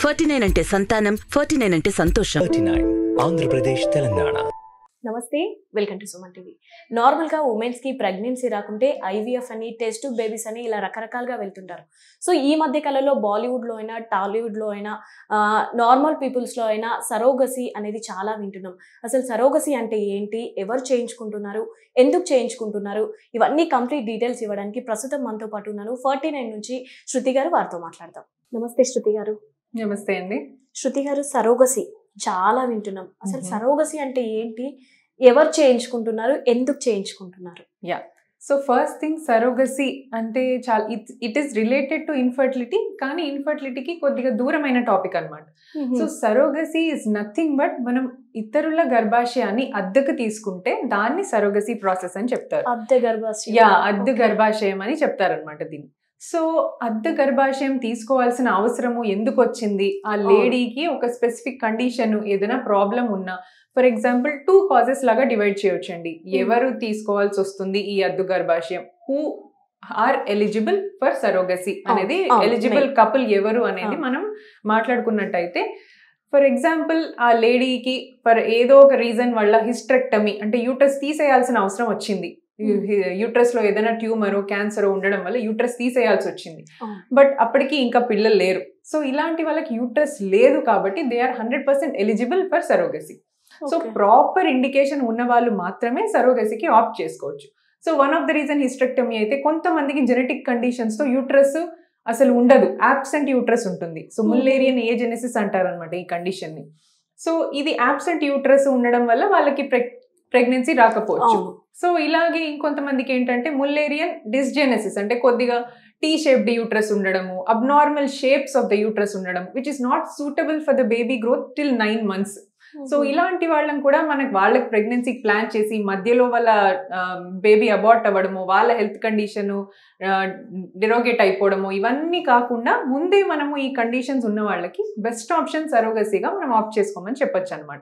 Forty nine అంటే సంతానం forty nine అంటే సంతోషం థర్టీ నైన్ ఆంధ్రప్రదేశ్ తెలంగాణ నమస్తే వెల్కమ్ టు సుమన్ టీవీ నార్మల్గా ఉమెన్స్కి ప్రెగ్నెన్సీ రాకుంటే ఐవీఎఫ్ అని టెస్ట్ బేబీస్ అని ఇలా రకరకాలుగా వెళ్తుంటారు సో ఈ మధ్య కాలంలో బాలీవుడ్లో అయినా టాలీవుడ్లో అయినా ఆ, నార్మల్ పీపుల్స్లో అయినా సరోగసి అనేది చాలా వింటున్నాం అసలు సరోగసి అంటే ఏంటి ఎవరు చేయించుకుంటున్నారు ఎందుకు చేయించుకుంటున్నారు ఇవన్నీ కంప్లీట్ డీటెయిల్స్ ఇవ్వడానికి ప్రస్తుతం మనతో పాటు ఉన్నాను ఫార్టీ నైన్ నుంచి శృతి గారు వారితో మాట్లాడదాం నమస్తే శృతి గారు నమస్తే అండి శృతి గారు సరోగసి చాలా వింటున్నాం అసలు మ్మ్. సరోగసి అంటే ఏంటి ఎవరు చేయించుకుంటున్నారు ఎందుకు చేయించుకుంటున్నారు సో ఫస్ట్ థింగ్ సరోగసీ అంటే చాలా it it is related to infertility కానీ ఇన్ఫర్టిలిటీకి కొద్దిగా దూరమైన టాపిక్ అన్నమాట so surrogacy is nothing but మనం ఇతరుల గర్భాశయాన్ని అద్దెకు తీసుకుంటే దాన్ని సరోగసీ ప్రాసెస్ అని చెప్తారు అద్దె గర్భాశయం యా అద్దె గర్భాశయం అని చెప్తారనమాట దీన్ని సో అద్దె గర్భాశయం తీసుకోవాల్సిన అవసరము ఎందుకు వచ్చింది ఆ లేడీకి ఒక స్పెసిఫిక్ కండిషన్ ఏదైనా ప్రాబ్లం ఉన్నా ఫర్ ఎగ్జాంపుల్ టూ కాజెస్ లాగా డివైడ్ చేయొచ్చండి ఎవరు తీసుకోవాల్సి వస్తుంది ఈ అద్దు గర్భాశయం who are eligible for surrogacy అనేది అవును, ఎలిజిబుల్ right. కపుల్ ఎవరు అనేది అవును. మనం మాట్లాడుకున్నట్టయితే ఫర్ ఎగ్జాంపుల్ ఆ లేడీకి ఫర్ ఏదో ఒక రీజన్ వల్ల హిస్ట్రెక్టమీ అంటే యూటస్ తీసేయాల్సిన అవసరం వచ్చింది యూట్రస్ లో ఏదైనా ట్యూమర్ క్యాన్సర్ ఉండడం వల్ల యూట్రస్ తీసేయాల్సి వచ్చింది అవును. బట్ అప్పటికి ఇంకా పిల్లలు లేరు సో ఇలాంటి వాళ్ళకి యూట్రస్ లేదు కాబట్టి they are hundred percent eligible for surrogacy so Okay. Proper indication ఉన్న వాళ్ళు మాత్రమే సరోగసీకి ఆప్ట్ చేసుకోవచ్చు so one of the reason hysterectomy అయితే కొంతమందికి జెనెటిక్ కండిషన్స్ తో యూట్రస్ అసలు ఉండదు యాబ్సెంట్ యూట్రస్ ఉంటుంది సో Hmm. ముల్లేరియన్ ఏజెనెసిస్ అంటారనమాట ఈ కండిషన్ ని సో ఇది యాబ్సెంట్ యూట్రస్ ఉండడం వల్ల వాళ్ళకి ప్రెగ్నెన్సీ రాకపోవచ్చు అవును. సో ఇలాగే ఇంకొంతమందికి ఏంటంటే ముల్లేరియన్ డిస్జెనెసిస్ అంటే కొద్దిగా టీ షేప్డ్ యూట్రస్ ఉండడము abnormal shapes of the uterus ఉండడం which is not suitable for the baby growth till nine months so ఇలాంటి వాళ్ళని కూడా మనకి వాళ్ళకి ప్రెగ్నెన్సీ ప్లాన్ చేసి మధ్యలో వాళ్ళ బేబీ అబార్ట్ అవ్వడము వాళ్ళ హెల్త్ కండిషన్ డిరోగేట్ అయిపోవడము ఇవన్నీ కాకుండా ముందే మనము ఈ కండిషన్స్ ఉన్న వాళ్ళకి బెస్ట్ ఆప్షన్ సరోగసీగా మనం ఆప్ట్ చేసుకోమని చెప్పొచ్చు అనమాట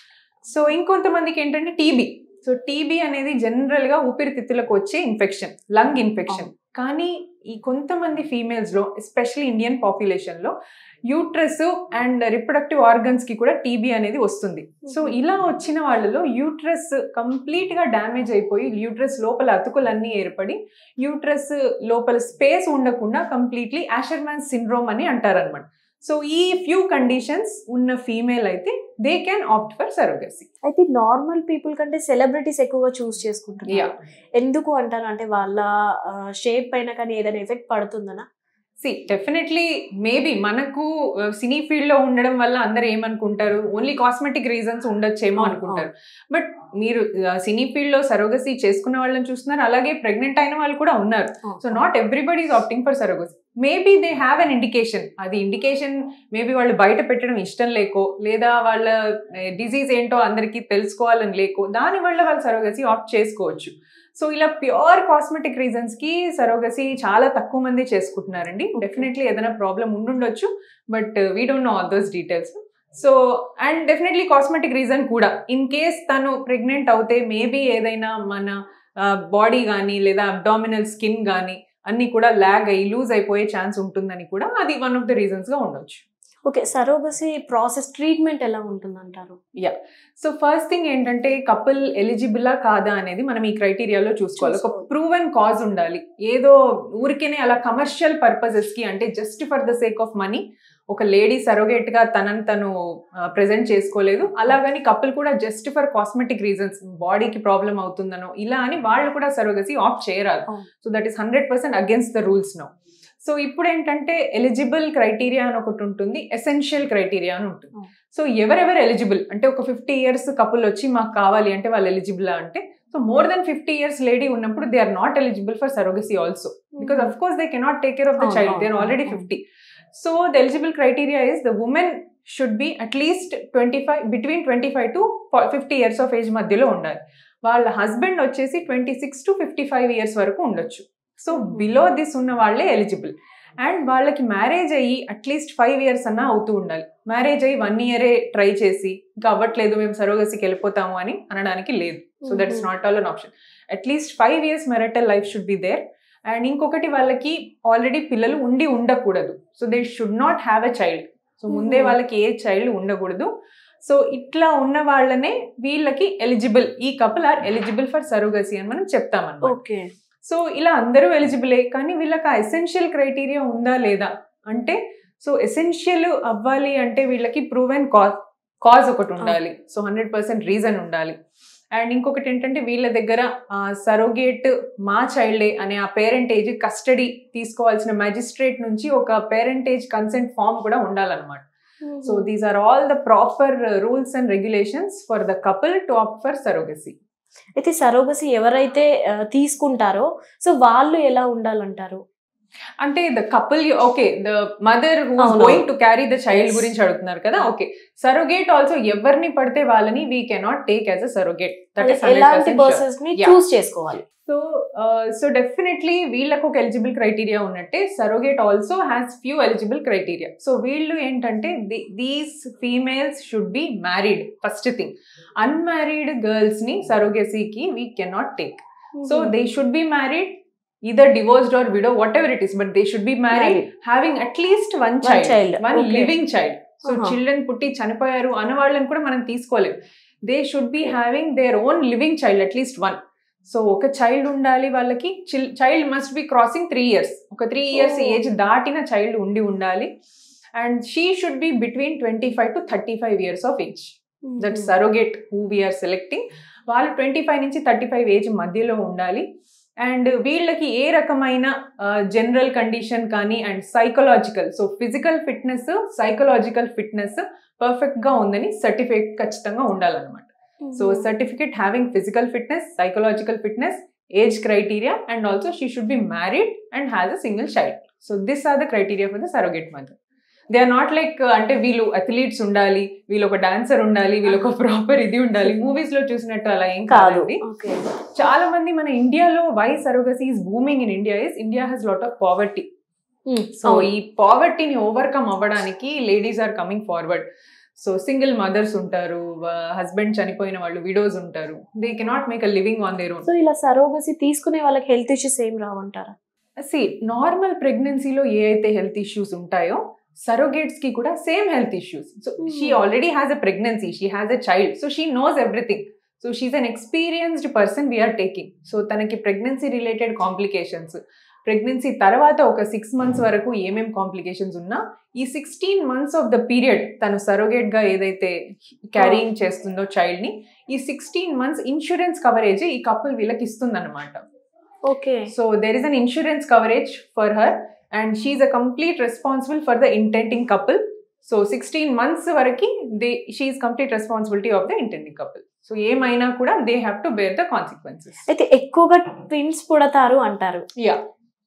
సో ఇంకొంతమందికి ఏంటంటే టీబీ సో టీబీ అనేది జనరల్గా ఊపిరితిత్తులకు వచ్చే ఇన్ఫెక్షన్ లంగ్ ఇన్ఫెక్షన్ కానీ ఈ కొంతమంది ఫీమేల్స్లో ఎస్పెషల్లీ ఇండియన్ పాపులేషన్లో యూట్రస్ అండ్ రిప్రొడక్టివ్ ఆర్గన్స్ కి కూడా టీబీ అనేది వస్తుంది సో ఇలా వచ్చిన వాళ్ళలో యూట్రస్ కంప్లీట్ గా డ్యామేజ్ అయిపోయి యూట్రస్ లోపల అతుకులన్నీ ఏర్పడి యూట్రస్ లోపల స్పేస్ ఉండకుండా కంప్లీట్లీ ఆషర్మాన్ సిండ్రోమ్ అని అంటారనమాట సో ఈ ఫ్యూ కండిషన్స్ ఉన్న ఫీమేల్ అయితే they can opt for surrogacy అయితే నార్మల్ పీపుల్ కంటే సెలబ్రిటీస్ ఎక్కువగా చూస్ Yeah. చేసుకుంటున్నారు ఎందుకు అంటారు అంటే వాళ్ళ షేప్ పైన కానీ ఏదైనా ఎఫెక్ట్ పడుతుందనా సి డెఫినెట్లీ మేబీ మనకు సినీ ఫీల్డ్ లో ఉండడం వల్ల అందరు ఏమనుకుంటారు ఓన్లీ కాస్మెటిక్ రీజన్స్ ఉండొచ్చేమో అవును, అనుకుంటారు బట్ మీరు సినీ ఫీల్డ్ లో సరోగసీ చేసుకున్న వాళ్ళని చూస్తున్నారు అలాగే ప్రెగ్నెంట్ అయిన వాళ్ళు కూడా ఉన్నారు so not everybody is opting for surrogacy maybe they have an indication అది ఇండికేషన్ మేబీ వాళ్ళు బయట పెట్టడం ఇష్టం లేకో లేదా వాళ్ళ డిజీజ్ ఏంటో అందరికీ తెలుసుకోవాలని లేకో దాని వల్ల వాళ్ళు సరోగసీ ఆప్ట్ చేసుకోవచ్చు సో ఇలా ప్యూర్ కాస్మెటిక్ రీజన్స్ కి సరోగసీ చాలా తక్కువ మంది చేసుకుంటున్నారండి Okay. డెఫినెట్లీ ఏదైనా ప్రాబ్లం ఉండుండొచ్చు but we don't know all those details so and definitely cosmetic reason కూడా ఇన్ కేస్ తను ప్రెగ్నెంట్ అవుతే మేబీ ఏదైనా మన బాడీ కానీ లేదా అబ్డామినల్ స్కిన్ కానీ అన్ని కూడా ల్యాగ్ అయ్యి లూజ్ అయిపోయే ఛాన్స్ ఉంటుందని కూడా అది వన్ ఆఫ్ ద రీజన్స్ గా ఉండొచ్చు ఓకే సరోగసి ప్రాసెస్ ట్రీట్మెంట్ ఎలా ఉంటుందంటారు సో ఫస్ట్ థింగ్ ఏంటంటే కపుల్ ఎలిజిబులా కాదా అనేది మనం ఈ క్రైటీరియాలో చూసుకోవాలి ఒక చూసుకోవాలి. ప్రూవెన్ కాజ్ ఉండాలి ఏదో ఊరికేనే అలా కమర్షియల్ పర్పసెస్ కి అంటే just for the sake of money ఒక లేడీ సరోగేట్ గా తనని తను ప్రెజెంట్ చేసుకోలేదు అలాగని కపుల్ కూడా జస్ట్ ఫర్ కాస్మెటిక్ రీజన్స్ బాడీకి ప్రాబ్లం అవుతుందనో ఇలా అని వాళ్ళు కూడా సరోగసీ ఆప్ట్ చేయరాదు అవును. So that is hundred percent against the rules no so ఇప్పుడు ఏంటంటే ఎలిజిబుల్ క్రైటీరియా అని ఒకటి ఉంటుంది ఎసెన్షియల్ క్రైటీరియా అని ఉంటుంది అవును. సో ఎవరెవరు ఎలిజిబుల్ అంటే ఒక ఫిఫ్టీ ఇయర్స్ కపుల్ వచ్చి మాకు కావాలి అంటే వాళ్ళు ఎలిజిబుల్ అంటే so more than fifty years lady ఉన్నప్పుడు they are not eligible for surrogacy also because of course they cannot take care of the అవును, చైల్డ్ దే ఆర్ అవును, ఆల్రెడీ అవును. Fifty so the eligible criteria is the women should be at least twenty five between twenty five to fifty years of age మధ్యలో ఉండాలి వాళ్ళ husband వచ్చేసి twenty six to fifty five years వరకు ఉండొచ్చు so below this ఉన్న వాళ్ళే eligible and వాళ్ళకి marriage అయ్యి అట్లీస్ట్ ఫైవ్ ఇయర్స్ అన్నా అవుతూ ఉండాలి మ్యారేజ్ అయ్యి వన్ ఇయరే ట్రై చేసి ఇంకా అవ్వట్లేదు మేము సరోగసికి వెళ్ళిపోతాము అని అనడానికి లేదు so that is not all an option at least five years marital life should be there and ఇంకొకటి వాళ్ళకి ఆల్రెడీ పిల్లలు ఉండి ఉండకూడదు so they should not have a child so ముందే Mhm. వాళ్ళకి ఏ చైల్డ్ ఉండకూడదు సో ఇట్లా ఉన్న వాళ్ళనే వీళ్ళకి ఎలిజిబుల్ ఈ couple are eligible for surrogacy అని మనం చెప్తామన్నమాట ఓకే సో ఇలా అందరూ ఎలిజిబులే కానీ వీళ్ళకి ఆ ఎసెన్షియల్ క్రైటీరియా ఉందా లేదా అంటే సో ఎసెన్షియల్ అవ్వాలి అంటే వీళ్ళకి ప్రూవెన్ కాజ్ కాజ్ ఒకటి ఉండాలి సో హండ్రెడ్ పర్సెంట్ రీజన్ ఉండాలి అండ్ ఇంకొకటి ఏంటంటే వీళ్ళ దగ్గర సరోగేట్ మా చైల్డే అనే ఆ పేరెంటేజ్ కస్టడీ తీసుకోవాల్సిన మ్యాజిస్ట్రేట్ నుంచి ఒక పేరెంటేజ్ కన్సెంట్ ఫామ్ కూడా ఉండాలన్నమాట so these are all the proper rules and regulations for the couple to opt for surrogacy అయితే సరోగసి ఎవరైతే ఆ, తీసుకుంటారో సో వాళ్ళు ఎలా ఉండాలంటారు అంటే the couple okay the mother who అవును. Going to carry the child Yes. గురించి అడుగుతున్నారు కదా ఓకే సరోగేట్ ఆల్సో ఎవరిని పడితే వాళ్ళని we cannot take as a surrogate that is ఎలాంటి పర్సన్స్ ని Yeah. చూస్ చేసుకోవాలి సో సో డెఫినెట్లీ వీళ్ళకు ఒక ఎలిజిబుల్ క్రైటీరియా ఉన్నట్టే surrogate also has few eligible criteria so వీళ్ళు ఏంటంటే these females should be married first thing unmarried girls ని సరోగసీకి we cannot take so they should be married either divorced or widow whatever it is but they should be married having at least one child child, one okay. living child so Uh-huh. Children పుట్టి చనిపోయారు అన్న వాళ్ళని కూడా మనం తీసుకోలేము they should be having their own living child at least one so ఒక child ఉండాలి వాళ్ళకి child must be crossing three years ఒక త్రీ ఇయర్స్ Oh. ఏజ్ దాటిన చైల్డ్ ఉండి ఉండాలి and she should be between twenty five to thirty five years of age that surrogate who we're selecting వాళ్ళు twenty five నుంచి thirty five age మధ్యలో ఉండాలి and వీళ్ళకి ఏ రకమైన జనరల్ కండిషన్ కానీ and psychological so physical fitness psychological fitness పర్ఫెక్ట్గా ఉందని సర్టిఫికేట్ ఖచ్చితంగా ఉండాలన్నమాట so certificate having physical fitness psychological fitness age criteria and also she should be married and has a single child so this are the criteria for the surrogate mother they are not like అంటే వీళ్ళు athletes ఉండాలి వీళ్ళు ఒక dancer ఉండాలి వీళ్ళు ఒక proper ఇది ఉండాలి మూవీస్ లో చూసినట్టు అలా ఏం కాదు కాదండి ఓకే చాలా మంది మన ఇండియాలో why surrogacy is booming in India is India has lot of poverty so ఈ పావర్టీని ఓవర్కమ్ అవ్వడానికి ladies are coming forward so single mothers ఉంటారు హస్బెండ్ చనిపోయిన వాళ్ళు విడోస్ ఉంటారు they cannot make a living on their own so ఇలా surrogacy తీసుకునే వాళ్ళకి హెల్త్ ఇష్యూస్ ఏం రావంటారా సి నార్మల్ ప్రెగ్నెన్సీలో ఏ అయితే హెల్త్ ఇష్యూస్ ఉంటాయో సరోగేట్స్ కి కూడా same health issues so Hmm. She already has a pregnancy she has a child so she knows everything so she an experienced person we're taking so తనకి pregnancy related complications pregnancy తర్వాత ఒక six months వరకు ఏమేం complications ఉన్నా ఈ sixteen months of the period తను surrogate గా ఏదైతే క్యారీయింగ్ చేస్తుందో చైల్డ్ ని ఈ సిక్స్టీన్ మంత్స్ ఇన్సూరెన్స్ కవరేజ్ ఈ కపుల్ వీళ్ళకి ఇస్తుందన్నమాట okay so there is an insurance coverage for her and she a complete responsible for the intending couple so sixteen months వరకు they she complete responsibility of the intending couple so ఏమైనా కూడా they have to bear the consequences అయితే ఎక్కువగా twins పుడతారు అంటారు yeah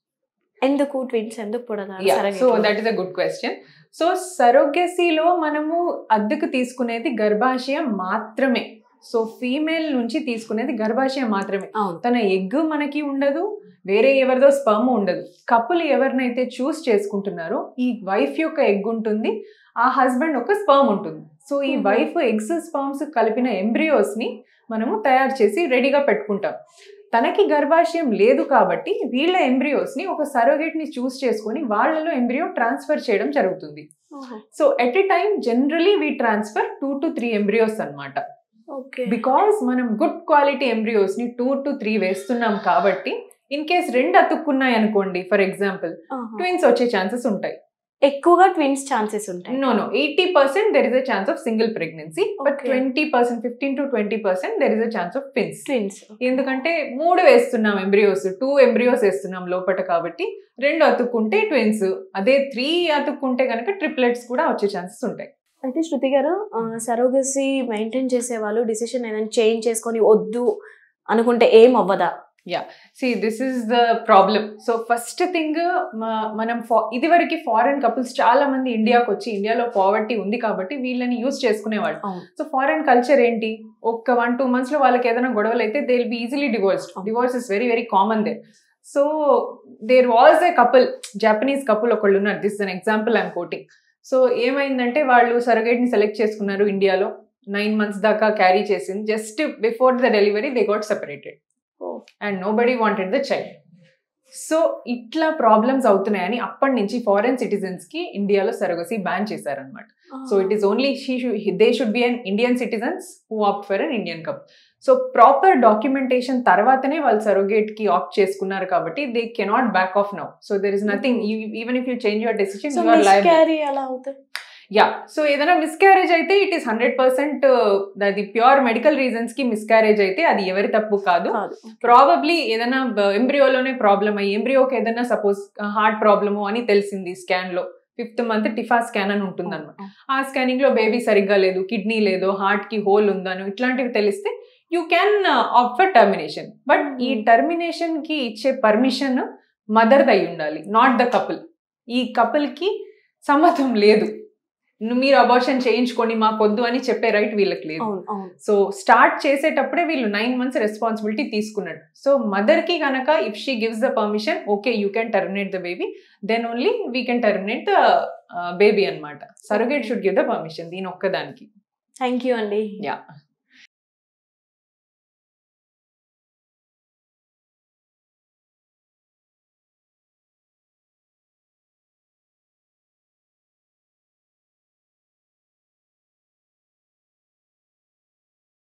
ఎందుకు twins ఎందుకు పుడతారు యా surrogate సో లో? That is a good question so సరోగసీలో మనము అద్దెకు తీసుకునేది గర్భాశయం మాత్రమే సో ఫీమేల్ నుంచి తీసుకునేది గర్భాశయం మాత్రమే అవును తన ఎగ్ మనకి ఉండదు వేరే ఎవరిదో స్పర్మ్ ఉండదు కపుల్ ఎవరినైతే చూస్ చేసుకుంటున్నారో ఈ వైఫ్ యొక్క ఎగ్ ఉంటుంది ఆ హస్బెండ్ ఒక స్పర్మ్ ఉంటుంది సో ఈ Mhm. వైఫ్ ఎగ్స్ స్పర్మ్స్ కలిపిన ఎంబ్రియోస్ ని మనము తయారు చేసి రెడీగా పెట్టుకుంటాం తనకి గర్భాశయం లేదు కాబట్టి వీళ్ళ ఎంబ్రియోస్ ని ఒక సరోగేట్ ని చూస్ చేసుకొని వాళ్ళలో ఎంబ్రియో ట్రాన్స్ఫర్ చేయడం జరుగుతుంది so at a time generally we transfer two to three embryos అన్నమాట ఓకే బికాస్ మనం గుడ్ క్వాలిటీ ఎంబ్రియోస్ ని టూ టు త్రీ వేస్తున్నాం కాబట్టి ఇన్ కేస్ రెండు అతుక్కున్నాయి అనుకోండి ఫర్ ఎగ్జాంపుల్ ట్విన్స్ వచ్చే ఛాన్సెస్ ఉంటాయి ఎక్కువగా ట్విన్స్ ఛాన్సెస్ ఉంటాయి no no eighty percent there is a chance of single pregnancy but Okay. Twenty percent fifteen to twenty percent there is a chance of twins twins ఎందుకంటే మూడు వేస్తున్నాం embryos two embryos వేస్తున్నాం లోపట కాబట్టి రెండు అతుక్కుంటే twins అదే three అతుక్కుంటే కనుక triplets కూడా వచ్చే ఛాన్సెస్ ఉంటాయి అయితే శృతి గారు సరోగసి మెయింటైన్ చేసే వాళ్ళు డిసిషన్ ఏదైనా చేంజ్ చేసుకొని వద్దు అనుకుంటే ఏం అవ్వదా see this is the problem so first thing మనం ఫా ఇదివరకు ఫారెన్ కపుల్స్ చాలా మంది ఇండియాకి వచ్చి ఇండియాలో పావర్టీ ఉంది కాబట్టి వీళ్ళని యూజ్ చేసుకునేవాళ్ళు అవును. సో ఫారెన్ కల్చర్ ఏంటి ఒక్క వన్ టూ మంత్స్ లో వాళ్ళకి ఏదైనా గొడవలు అయితే they will be easily divorced అవును. Divorce is very very common they so there was a couple Japanese couple ఒకళ్ళు ఉన్నారు this an example I'm quoting so ఏమైందంటే వాళ్ళు సర్గేట్ ని సెలెక్ట్ చేసుకున్నారు ఇండియాలో నైన్ మంత్స్ దాకా క్యారీ చేసింది just before the delivery they got separated and nobody wanted the child so ఇట్లా ప్రాబ్లమ్స్ అవుతున్నాయని అప్పటి నుంచి ఫారెన్ సిటిజన్స్ కి ఇండియాలో సరగసి బ్యాన్ చేశారనమాట so it is only she they should be an Indian citizens who opt for an Indian cup so proper documentation తర్వాతనే వాళ్ళు surrogate కి ఆప్ట్ చేసుకున్నారు కాబట్టి they cannot back off now so there is nothing even if you change your decision so you are liable carry అలా అవుతాయి yeah so ఏదైనా miscarriage అయితే it is hundred percent అది ప్యూర్ మెడికల్ రీజన్స్ కి miscarriage అయితే అది ఎవరి తప్పు కాదు కాదు ప్రాబబ్లీ ఏదైనా ఎంబ్రియోలోనే ప్రాబ్లం అయ్యి ఎంబ్రియోకి ఏదైనా సపోజ్ హార్ట్ ప్రాబ్లము అని తెలిసింది స్కాన్ లో ఫిఫ్త్ మంత్ టిఫా స్కాన్ అని ఉంటుంది అనమాట ఆ స్కానింగ్ లో బేబీ సరిగ్గా లేదు కిడ్నీ లేదు హార్ట్ కి హోల్ ఉందను ఇట్లాంటివి తెలిస్తే you can opt for termination but ఈ టర్మినేషన్ కి ఇచ్చే పర్మిషన్ మదర్ దై ఉండాలి నాట్ ద కపుల్ ఈ కపుల్ కి సమ్మతం లేదు ను- మీరు అబార్షన్ చేయించుకోండి మాకొద్దు అని చెప్పే రైట్ వీళ్ళకి లేదు అవును అవును సో స్టార్ట్ చేసేటప్పుడే వీళ్ళు నైన్ మంత్స్ రెస్పాన్సిబిలిటీ తీసుకున్నాడు సో మదర్ కి గనక if she gives the permission okay you can terminate the baby then only we can terminate the baby అనమాట surrogate should give the permission దీని ఒక్కదానికి థ్యాంక్ యూ అండి yeah